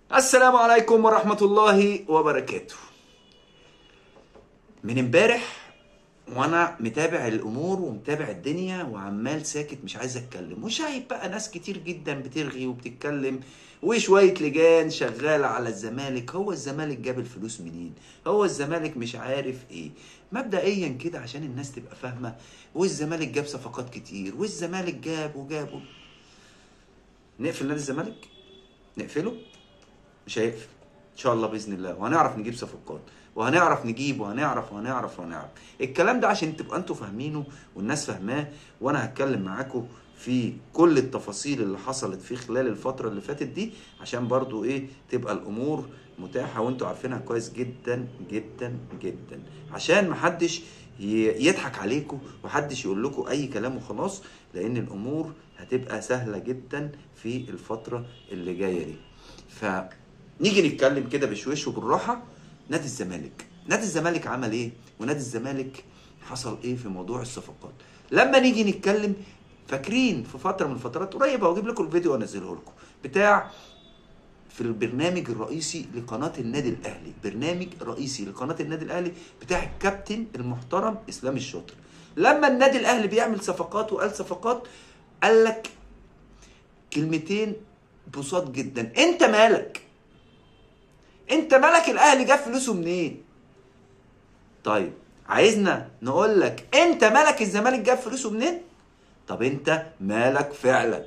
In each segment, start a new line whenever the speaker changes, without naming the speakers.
السلام عليكم ورحمة الله وبركاته من امبارح وانا متابع الامور ومتابع الدنيا وعمال ساكت مش عايز اتكلم وشايف بقى ناس كتير جدا بترغي وبتتكلم وشوية لجان شغالة على الزمالك هو الزمالك جاب الفلوس منين هو الزمالك مش عارف ايه مبدئيا كده عشان الناس تبقى فاهمة والزمالك جاب صفقات كتير والزمالك جاب وجاب و- نقفل نادي الزمالك نقفله مش هيقفل ان شاء الله باذن الله وهنعرف نجيب صفقات وهنعرف نجيب وهنعرف وهنعرف وهنعرف الكلام ده عشان تبقى انتوا فاهمينه والناس فاهماه وانا هتكلم معاكم في كل التفاصيل اللي حصلت في خلال الفترة اللي فاتت دي عشان برضو ايه تبقى الامور متاحة وانتوا عارفينها كويس جدا جدا جدا عشان محدش ي- يضحك عليكم ومحدش يقول لكم اي كلام وخلاص لان الامور هتبقى سهلة جدا في الفترة اللي جاية دي فنيجي نتكلم كده بشويش وبالراحه نادي الزمالك نادي الزمالك عمل ايه ونادي الزمالك حصل ايه في موضوع الصفقات لما نيجي نتكلم فاكرين في فتره من الفترات قريبه واجيب لكم الفيديو وانزله لكم بتاع في البرنامج الرئيسي لقناه النادي الاهلي برنامج رئيسي لقناه النادي الاهلي بتاع الكابتن المحترم اسلام الشاطر لما النادي الاهلي بيعمل صفقات وقال صفقات قال لك كلمتين بساط جدا انت مالك انت مالك الاهلي جاب فلوسه منين طيب عايزنا نقول لك انت مالك الزمالك جاب فلوسه منين طب انت مالك فعلا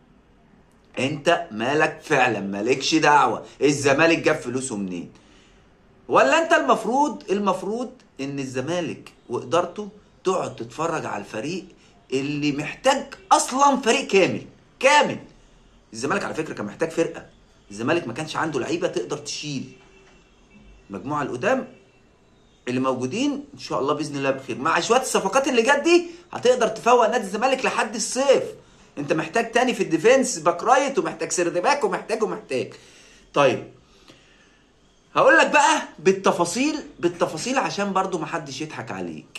انت مالك فعلا مالكش دعوه الزمالك جاب فلوسه منين ولا انت المفروض المفروض ان الزمالك وادارته تقعد تتفرج على الفريق اللي محتاج اصلا فريق كامل كامل الزمالك على فكره كان محتاج فرقه الزمالك ما كانش عنده لعيبه تقدر تشيل المجموعه القدام اللي موجودين ان شاء الله باذن الله بخير مع شويه الصفقات اللي جت دي هتقدر تفوق نادي الزمالك لحد الصيف انت محتاج تاني في الديفنس باك رايت ومحتاج سيرد باك ومحتاج ومحتاج طيب هقول لك بقى بالتفاصيل بالتفاصيل عشان برضو محدش يضحك عليك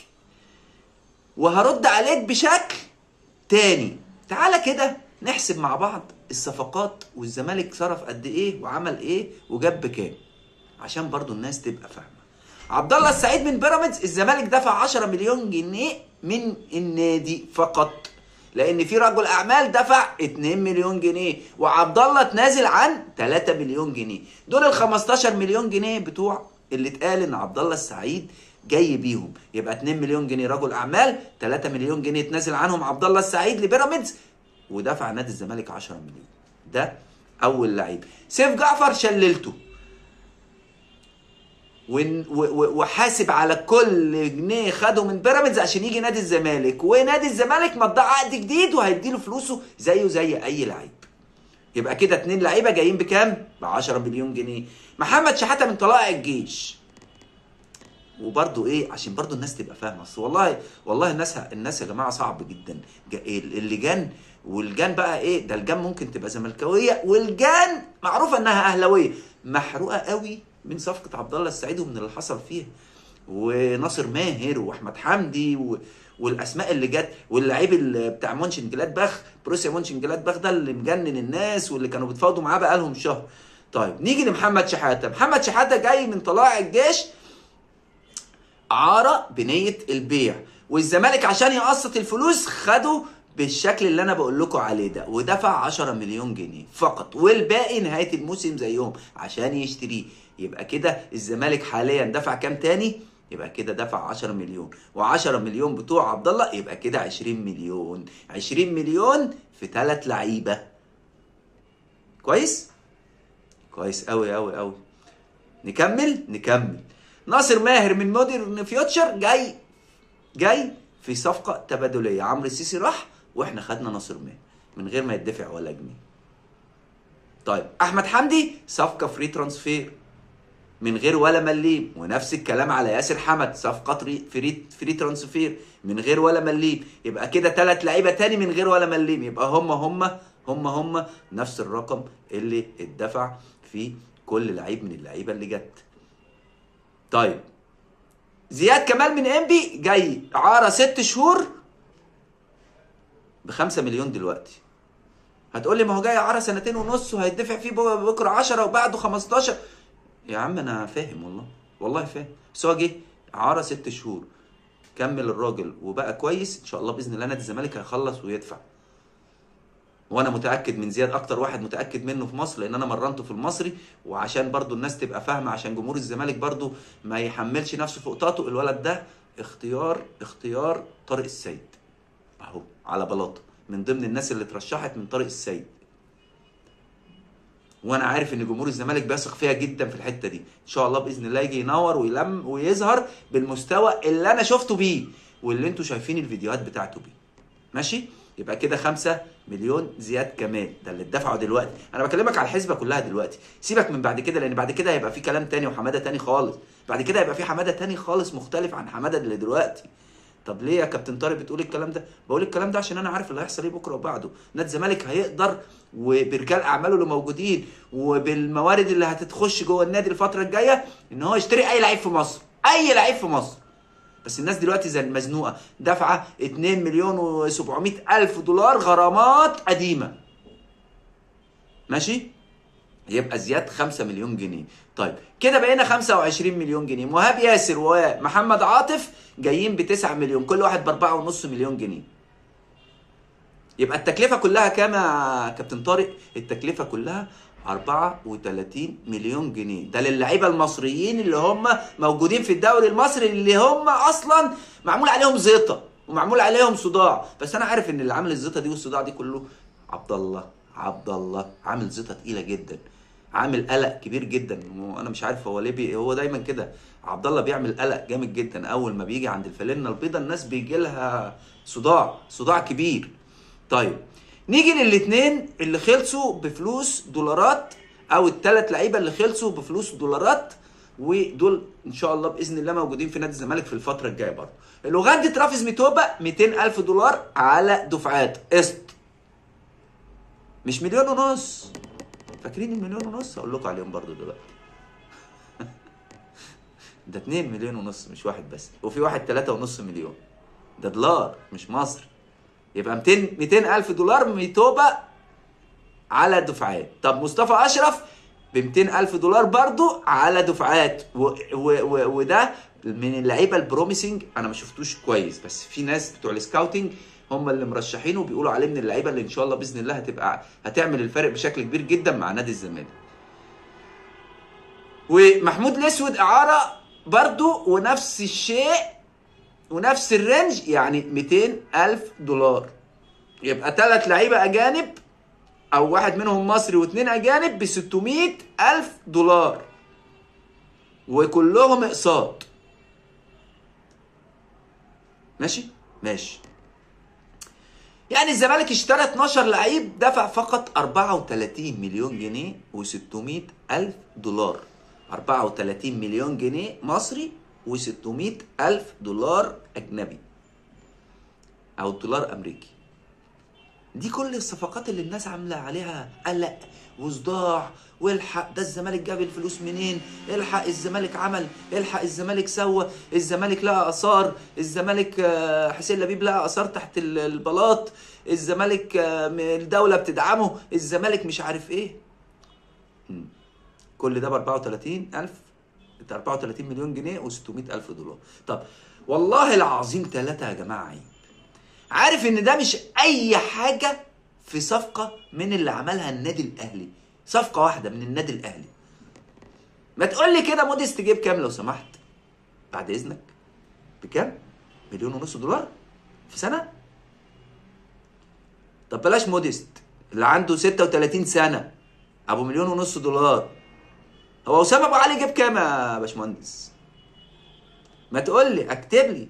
وهرد عليك بشكل تاني تعالى كده نحسب مع بعض الصفقات والزمالك صرف قد ايه وعمل ايه وجاب بكام عشان برضو الناس تبقى فاهمه عبد الله السعيد من بيراميدز الزمالك دفع 10 مليون جنيه من النادي فقط لان في رجل اعمال دفع 2 مليون جنيه وعبد الله تنازل عن 3 مليون جنيه دول ال 15 مليون جنيه بتوع اللي اتقال ان عبد الله السعيد جاي بيهم يبقى 2 مليون جنيه رجل اعمال 3 مليون جنيه تنازل عنهم عبد الله السعيد لبيراميدز ودفع نادي الزمالك 10 مليون ده اول لعيب سيف جعفر شللته ون- و- و- وحاسب على كل جنيه خده من بيراميدز عشان يجي نادي الزمالك ونادي الزمالك مضى عقد جديد وهيديله فلوسه زيه زي اي لعيب يبقى كده اتنين لعيبه جايين بكام؟ ب 10 مليون جنيه محمد شحاته من طلائع الجيش وبرضه ايه عشان برضه الناس تبقى فاهمه اصل والله والله الناس الناس يا جماعه صعب جدا جا- اللجان والجان بقى ايه ده الجان ممكن تبقى زملكاويه والجان معروفه انها اهلاويه محروقه قوي من صفقه عبد الله السعيد ومن اللي حصل فيها وناصر ماهر واحمد حمدي و... والاسماء اللي جت واللعيب اللي بتاع مونشن جلادباخ بروسيا مونشن جلادباخ ده اللي مجنن الناس واللي كانوا بيتفاوضوا معاه بقالهم شهر طيب نيجي لمحمد شحاته محمد شحاته جاي من طلائع الجيش عاره بنيه البيع والزمالك عشان يقسط الفلوس خده بالشكل اللي انا بقول لكم عليه ده ودفع 10 مليون جنيه فقط والباقي نهايه الموسم زيهم عشان يشتريه يبقى كده الزمالك حاليا دفع كام تاني يبقى كده دفع 10 مليون و10 مليون بتوع عبد الله يبقى كده 20 مليون 20 مليون في ثلاث لعيبه كويس كويس قوي قوي قوي نكمل نكمل ناصر ماهر من مودرن فيوتشر جاي جاي في صفقه تبادليه عمرو السيسي راح واحنا خدنا ناصر ماهر من غير ما يدفع ولا جنيه طيب احمد حمدي صفقه فري ترانسفير من غير ولا مليم ونفس الكلام على ياسر حمد صفقه فري فري, فري ترانسفير من غير ولا مليم يبقى كده ثلاث لعيبه تاني من غير ولا مليم يبقى هم هم هم هم نفس الرقم اللي اتدفع في كل لعيب من اللعيبه اللي جت طيب زياد كمال من انبي جاي اعاره ست شهور ب 5 مليون دلوقتي هتقول لي ما هو جاي عرى سنتين ونص وهيدفع فيه بو- بكره 10 وبعده 15 يا عم انا فاهم والله والله فاهم بس هو جه عرى ست شهور كمل الراجل وبقى كويس ان شاء الله باذن الله نادي الزمالك هيخلص ويدفع وانا متاكد من زياد اكتر واحد متاكد منه في مصر لان انا مرنته في المصري وعشان برضو الناس تبقى فاهمه عشان جمهور الزمالك برضو ما يحملش نفسه فوق طاقته الولد ده اختيار اختيار طارق السيد اهو على بلاطه من ضمن الناس اللي اترشحت من طارق السيد وانا عارف ان جمهور الزمالك بيثق فيها جدا في الحته دي ان شاء الله باذن الله يجي ينور ويلم ويظهر بالمستوى اللي انا شفته بيه واللي انتوا شايفين الفيديوهات بتاعته بيه ماشي يبقى كده 5 مليون زياد كمان ده اللي اتدفعوا دلوقتي انا بكلمك على الحسبه كلها دلوقتي سيبك من بعد كده لان بعد كده هيبقى في كلام تاني وحماده تاني خالص بعد كده هيبقى في حماده تاني خالص مختلف عن حماده اللي دلوقتي طب ليه يا كابتن طارق بتقول الكلام ده بقول الكلام ده عشان انا عارف اللي هيحصل ايه بكره وبعده نادي الزمالك هيقدر وبرجال اعماله اللي موجودين وبالموارد اللي هتتخش جوه النادي الفتره الجايه ان هو يشتري اي لعيب في مصر اي لعيب في مصر بس الناس دلوقتي زي المزنوقه دافعه 2 مليون و700 الف دولار غرامات قديمه ماشي يبقى زياد 5 مليون جنيه طيب كده بقينا 25 مليون جنيه مهاب ياسر ومحمد عاطف جايين ب 9 مليون كل واحد ب 4.5 مليون جنيه يبقى التكلفه كلها كام يا كابتن طارق التكلفه كلها 34 مليون جنيه ده للعيبه المصريين اللي هم موجودين في الدوري المصري اللي هم اصلا معمول عليهم زيطه ومعمول عليهم صداع بس انا عارف ان اللي عامل الزيطه دي والصداع دي كله عبد الله عبد الله عامل زيطه تقيله جدا عامل قلق كبير جدا وانا مش عارف هو ليه بي هو دايما كده عبد الله بيعمل قلق جامد جدا اول ما بيجي عند الفالنه البيضاء الناس بيجي لها صداع صداع كبير طيب نيجي للاثنين اللي خلصوا بفلوس دولارات او الثلاث لعيبه اللي خلصوا بفلوس دولارات ودول ان شاء الله باذن الله موجودين في نادي الزمالك في الفتره الجايه برضه الاوغندي ترافيس ميتوبا 200 الف دولار على دفعات قسط مش مليون ونص فاكرين المليون ونص اقول لكم عليهم برضه دلوقتي ده 2 مليون ونص مش واحد بس وفي واحد 3 ونص مليون ده دولار مش مصر يبقى 200 200 الف دولار ميتوبا على دفعات طب مصطفى اشرف ب 200 الف دولار برضو على دفعات و و و وده من اللعيبه البروميسنج انا ما شفتوش كويس بس في ناس بتوع السكاوتنج هم اللي مرشحينه وبيقولوا عليه من اللعيبه اللي ان شاء الله باذن الله هتبقى هتعمل الفرق بشكل كبير جدا مع نادي الزمالك ومحمود الاسود اعاره برضو ونفس الشيء ونفس الرينج يعني 200 الف دولار يبقى ثلاث لعيبه اجانب او واحد منهم مصري واثنين اجانب ب 600 الف دولار وكلهم اقساط ماشي ماشي يعني الزمالك اشترى 12 لعيب دفع فقط 34 مليون جنيه و600 الف دولار 34 مليون جنيه مصري و600 الف دولار اجنبي او دولار امريكي دي كل الصفقات اللي الناس عامله عليها قلق وصداع والحق ده الزمالك جاب الفلوس منين الحق الزمالك عمل الحق الزمالك سوى الزمالك لقى اثار الزمالك آه، حسين لبيب لقى اثار تحت ال- البلاط الزمالك آه، م- الدوله بتدعمه الزمالك مش عارف ايه مم. كل ده ب 34 الف 34 مليون جنيه و600 الف دولار طب والله العظيم ثلاثة يا جماعه عيب عارف ان ده مش اي حاجه في صفقه من اللي عملها النادي الاهلي صفقه واحده من النادي الاهلي ما تقول لي كده موديست جيب كام لو سمحت بعد اذنك بكام مليون ونص دولار في سنه طب بلاش موديست اللي عنده 36 سنه ابو مليون ونص دولار هو اسامه ابو علي جاب كام يا باشمهندس ما تقول لي اكتب لي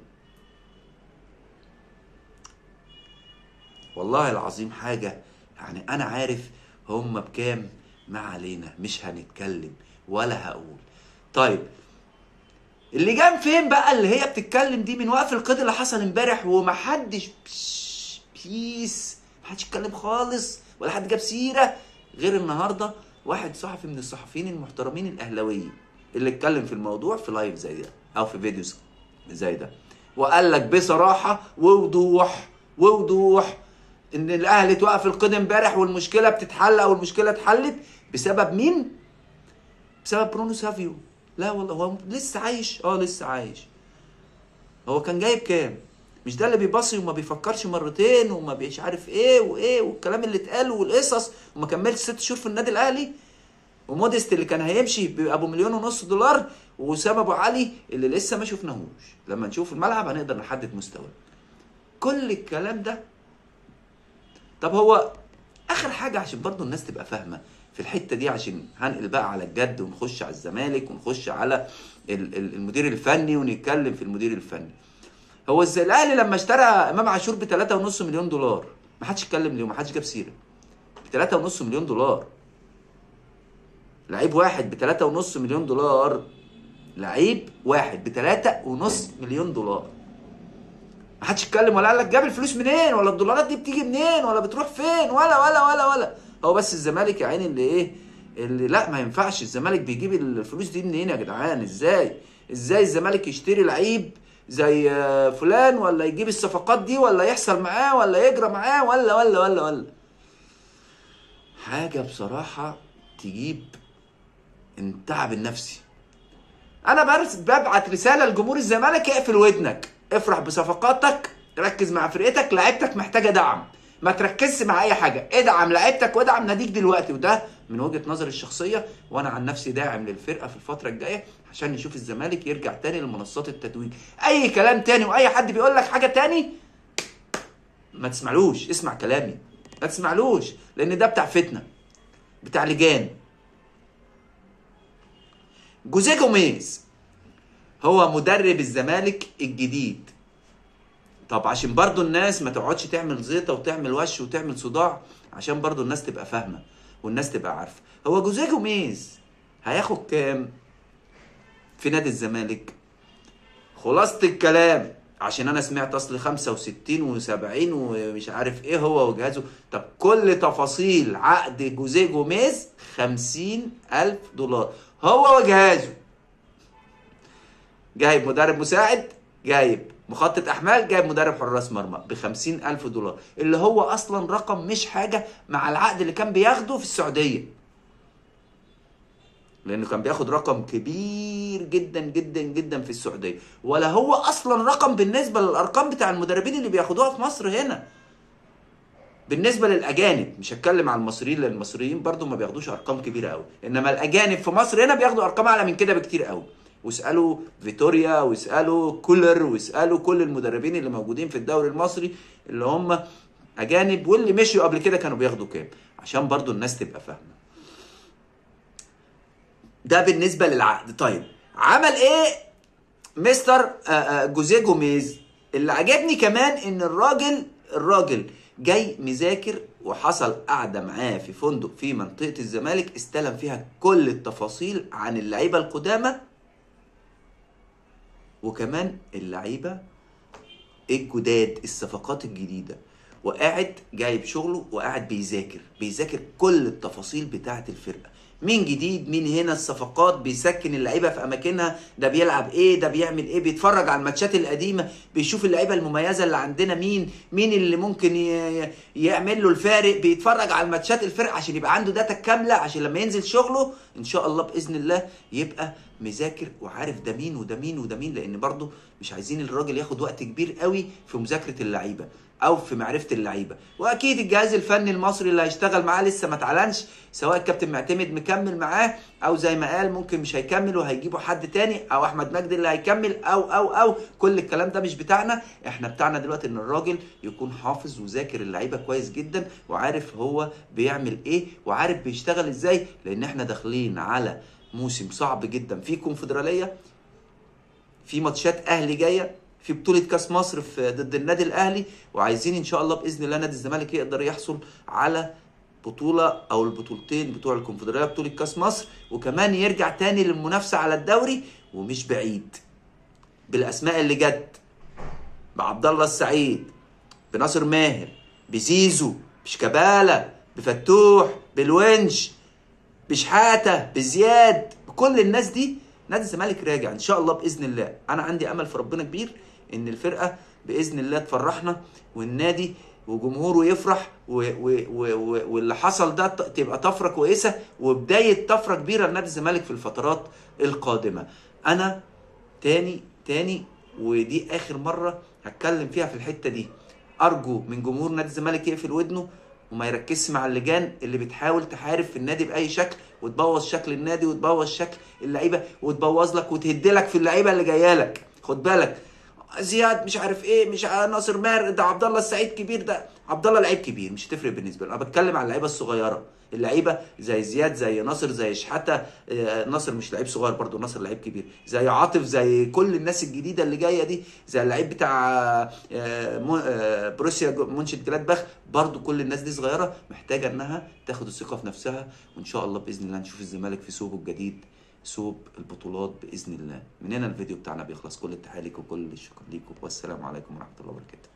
والله العظيم حاجة يعني أنا عارف هم بكام ما علينا مش هنتكلم ولا هقول طيب اللي جام فين بقى اللي هي بتتكلم دي من وقف القيد اللي حصل امبارح ومحدش بش- بيس محدش اتكلم خالص ولا حد جاب سيرة غير النهاردة واحد صحفي من الصحفيين المحترمين الأهلاويين اللي اتكلم في الموضوع في لايف زي ده أو في فيديو زي ده وقال لك بصراحة ووضوح ووضوح ان الاهلي توقف القيد امبارح والمشكله بتتحل او المشكله اتحلت بسبب مين بسبب برونو سافيو لا والله هو لسه عايش اه لسه عايش هو كان جايب كام مش ده اللي بيبصي وما بيفكرش مرتين وما بيش عارف ايه وايه والكلام اللي اتقال والقصص وما كملش ست شهور في النادي الاهلي وموديست اللي كان هيمشي بابو مليون ونص دولار واسامه ابو علي اللي لسه ما شفناهوش لما نشوف الملعب هنقدر نحدد مستواه كل الكلام ده طب هو اخر حاجه عشان برضو الناس تبقى فاهمه في الحته دي عشان هنقل بقى على الجد ونخش على الزمالك ونخش على المدير الفني ونتكلم في المدير الفني هو ازاي الاهلي لما اشترى امام عاشور ب 3.5 مليون دولار ما حدش اتكلم ليه وما حدش جاب سيره ب 3.5 مليون دولار لعيب واحد ب 3.5 مليون دولار لعيب واحد ب 3.5 مليون دولار ما حدش اتكلم ولا قال لك جاب الفلوس منين ولا الدولارات دي بتيجي منين ولا بتروح فين ولا ولا ولا ولا هو بس الزمالك يا عيني اللي ايه اللي لا ما ينفعش الزمالك بيجيب الفلوس دي منين يا جدعان ازاي ازاي الزمالك يشتري لعيب زي فلان ولا يجيب الصفقات دي ولا يحصل معاه ولا يجرى معاه ولا ولا ولا ولا حاجه بصراحه تجيب التعب النفسي انا ببعت رساله لجمهور الزمالك اقفل ودنك افرح بصفقاتك ركز مع فرقتك لعيبتك محتاجه دعم ما تركزش مع اي حاجه ادعم لعيبتك وادعم ناديك دلوقتي وده من وجهه نظري الشخصيه وانا عن نفسي داعم للفرقه في الفتره الجايه عشان نشوف الزمالك يرجع تاني لمنصات التتويج اي كلام تاني واي حد بيقول لك حاجه تاني ما تسمعلوش اسمع كلامي ما تسمعلوش لان ده بتاع فتنه بتاع لجان جوزيه جوميز هو مدرب الزمالك الجديد طب عشان برضو الناس ما تقعدش تعمل زيطه وتعمل وش وتعمل صداع عشان برضو الناس تبقى فاهمه والناس تبقى عارفه هو جوزيه جوميز هياخد كام في نادي الزمالك خلاصه الكلام عشان انا سمعت اصل 65 و70 ومش عارف ايه هو وجهازه طب كل تفاصيل عقد جوزيه جوميز 50 الف دولار هو وجهازه جايب مدرب مساعد جايب مخطط احمال جايب مدرب حراس مرمى ب ألف دولار اللي هو اصلا رقم مش حاجه مع العقد اللي كان بياخده في السعوديه لانه كان بياخد رقم كبير جدا جدا جدا في السعوديه ولا هو اصلا رقم بالنسبه للارقام بتاع المدربين اللي بياخدوها في مصر هنا بالنسبه للاجانب مش هتكلم عن المصريين لان المصريين برضو ما بياخدوش ارقام كبيره قوي انما الاجانب في مصر هنا بياخدوا ارقام اعلى من كده بكتير قوي واسالوا فيتوريا واسالوا كولر واسالوا كل المدربين اللي موجودين في الدوري المصري اللي هم اجانب واللي مشيوا قبل كده كانوا بياخدوا كام عشان برضو الناس تبقى فاهمه ده بالنسبه للعقد طيب عمل ايه مستر جوزيه جوميز اللي عجبني كمان ان الراجل الراجل جاي مذاكر وحصل قعده معاه في فندق في منطقه الزمالك استلم فيها كل التفاصيل عن اللعيبه القدامى وكمان اللعيبه الجداد الصفقات الجديده وقاعد جايب شغله وقاعد بيذاكر بيذاكر كل التفاصيل بتاعه الفرقه مين جديد مين هنا الصفقات بيسكن اللعيبه في اماكنها ده بيلعب ايه ده بيعمل ايه بيتفرج على الماتشات القديمه بيشوف اللعيبه المميزه اللي عندنا مين مين اللي ممكن يعمل له الفارق بيتفرج على الماتشات الفرق عشان يبقى عنده داتا كامله عشان لما ينزل شغله ان شاء الله باذن الله يبقى مذاكر وعارف ده مين وده مين وده مين لان برضه مش عايزين الراجل ياخد وقت كبير قوي في مذاكره اللعيبه او في معرفه اللعيبه واكيد الجهاز الفني المصري اللي هيشتغل معاه لسه ما اتعلنش سواء الكابتن معتمد مكمل معاه او زي ما قال ممكن مش هيكمل وهيجيبوا حد تاني او احمد مجدي اللي هيكمل او او او كل الكلام ده مش بتاعنا احنا بتاعنا دلوقتي ان الراجل يكون حافظ وذاكر اللعيبه كويس جدا وعارف هو بيعمل ايه وعارف بيشتغل ازاي لان احنا داخلين على موسم صعب جدا في كونفدراليه في ماتشات اهلي جايه في بطوله كاس مصر في ضد النادي الاهلي وعايزين ان شاء الله باذن الله نادي الزمالك يقدر يحصل على بطوله او البطولتين بتوع الكونفدراليه بطوله كاس مصر وكمان يرجع تاني للمنافسه على الدوري ومش بعيد بالاسماء اللي جت بعبد الله السعيد بناصر ماهر بزيزو بشكباله بفتوح بالونش بشحاته بزياد بكل الناس دي نادي الزمالك راجع ان شاء الله باذن الله انا عندي امل في ربنا كبير ان الفرقه باذن الله تفرحنا والنادي وجمهوره يفرح و و و و واللي حصل ده ت- تبقى طفره كويسه وبدايه طفره كبيره لنادي الزمالك في الفترات القادمه انا تاني تاني ودي اخر مره هتكلم فيها في الحته دي ارجو من جمهور نادي الزمالك يقفل ودنه وما يركزش مع اللجان اللي بتحاول تحارب في النادي باي شكل وتبوظ شكل النادي وتبوظ شكل اللعيبه وتبوظ لك وتهدلك في اللعيبه اللي جايه لك خد بالك زياد مش عارف ايه مش ع- ناصر ماهر ده عبد الله السعيد كبير ده عبد الله لعيب كبير مش هتفرق بالنسبه له انا بتكلم على اللعيبه الصغيره اللعيبه زي زياد زي ناصر زي شحاته آه، ناصر مش لعيب صغير برضو ناصر لعيب كبير زي عاطف زي كل الناس الجديده اللي جايه دي زي اللعيب بتاع آه، مو- آه، بروسيا مونشن جلادباخ برضو كل الناس دي صغيره محتاجه انها تاخد الثقه في نفسها وان شاء الله باذن الله نشوف الزمالك في ثوبه الجديد ثوب البطولات باذن الله من هنا الفيديو بتاعنا بيخلص كل التحيه ليكم وكل الشكر ليكم والسلام عليكم ورحمه الله وبركاته